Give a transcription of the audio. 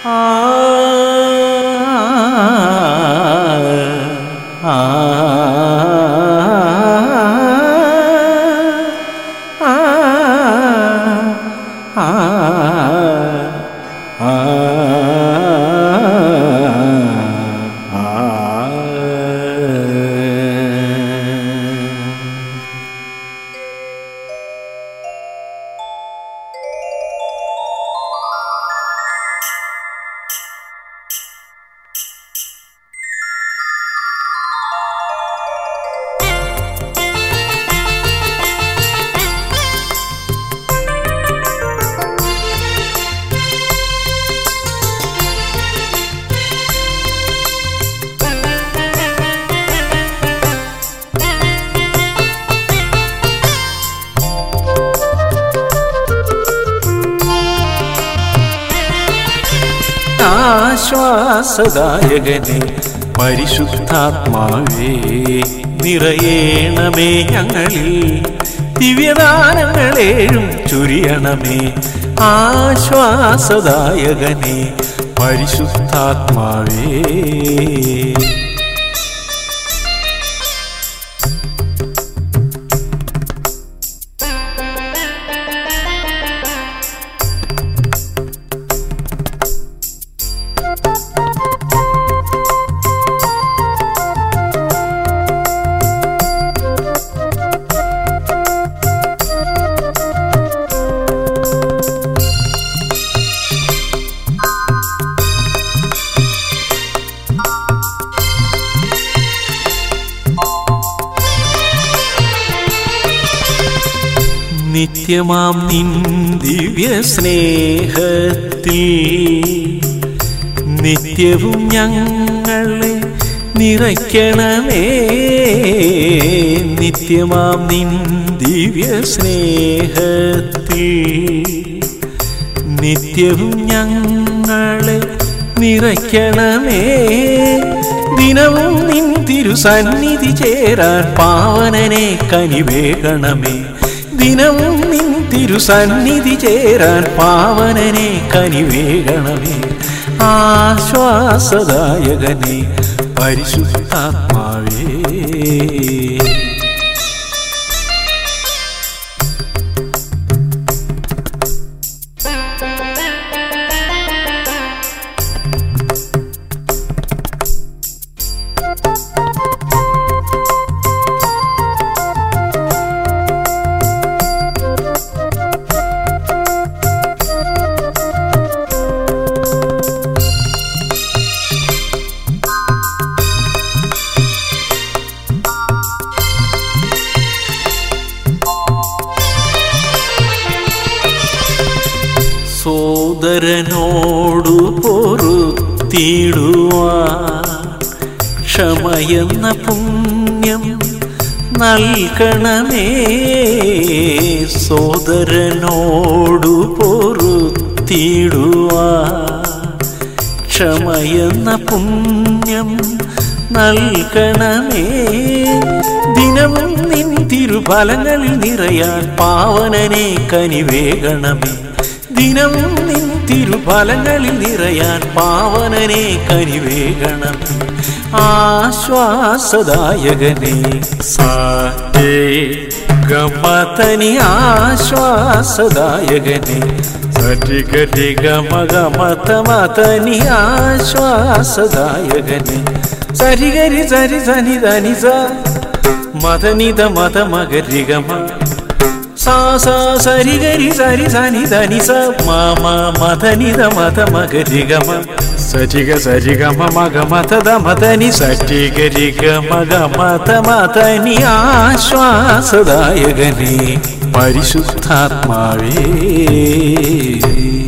ആ ആ ആ ആ ആശ്വാസദായകനെ പരിശുദ്ധാത്മാവേ നിറയേണമേ ഞങ്ങളിൽ ദിവ്യദാനങ്ങളേഴും ചുരിയണമേ ആശ്വാസദായകനെ പരിശുദ്ധാത്മാവേ നിത്യമാം നിൻ ദിവ്യ സ്നേഹത്തിൽ നിത്യവും ഞങ്ങളെ നിറയ്ക്കണമേ നിത്യമാം നിൻ ദിവ്യ സ്നേഹത്തിൽ നിത്യവും ഞങ്ങളെ നിറയ്ക്കണമേ ദിനവും നിൻ തിരുസന്നിധി ചേരാൻ പാവനനെ കനിവേകണമേ ദിനവും നിൻ തിരുസന്നിധി ചേരാൻ പാവനനെ കനിവേകണമേ ആശ്വാസദായകനെ പരിശുദ്ധാത്മാവേ സോദരനോടു പൊറുത്തിടുവാൻ ക്ഷമയെന്ന പുണ്യം നൽകണമേ സോദരനോടു പൊറുത്തിടുവാൻ ക്ഷമയെന്ന പുണ്യം നൽകണമേ ദിനവും നിൻ തിരുഫലങ്ങളിൽ നിറയാൻ പാവനനെ കനിവേകണമേ ദിനവും നിൻ തിരുഫലങ്ങളിൽ നിറയാൻ പാവനനെ കനിവേകണമേ ആശ്വാസദായകനെ സാറ്റേ ഗമതനി ആശ്വാസദായകനെ സരിഗരി ഗമഗമതമതനി ആശ്വാസദായകനെ സരിഗരി സരി സനി ധനി സ മദനിത മത മകരി ഗമ സാ സാ സരി ഗരി സരി സനി ധനി സ മമ മദനിത മത മകരി ഗമ സരിഗ സരിഗ മമ ഗമത മതനി സരി ഗരി ഗമ ഗമത മതനി ആശ്വാസദായകനെ പരിശുദ്ധാത്മാവേ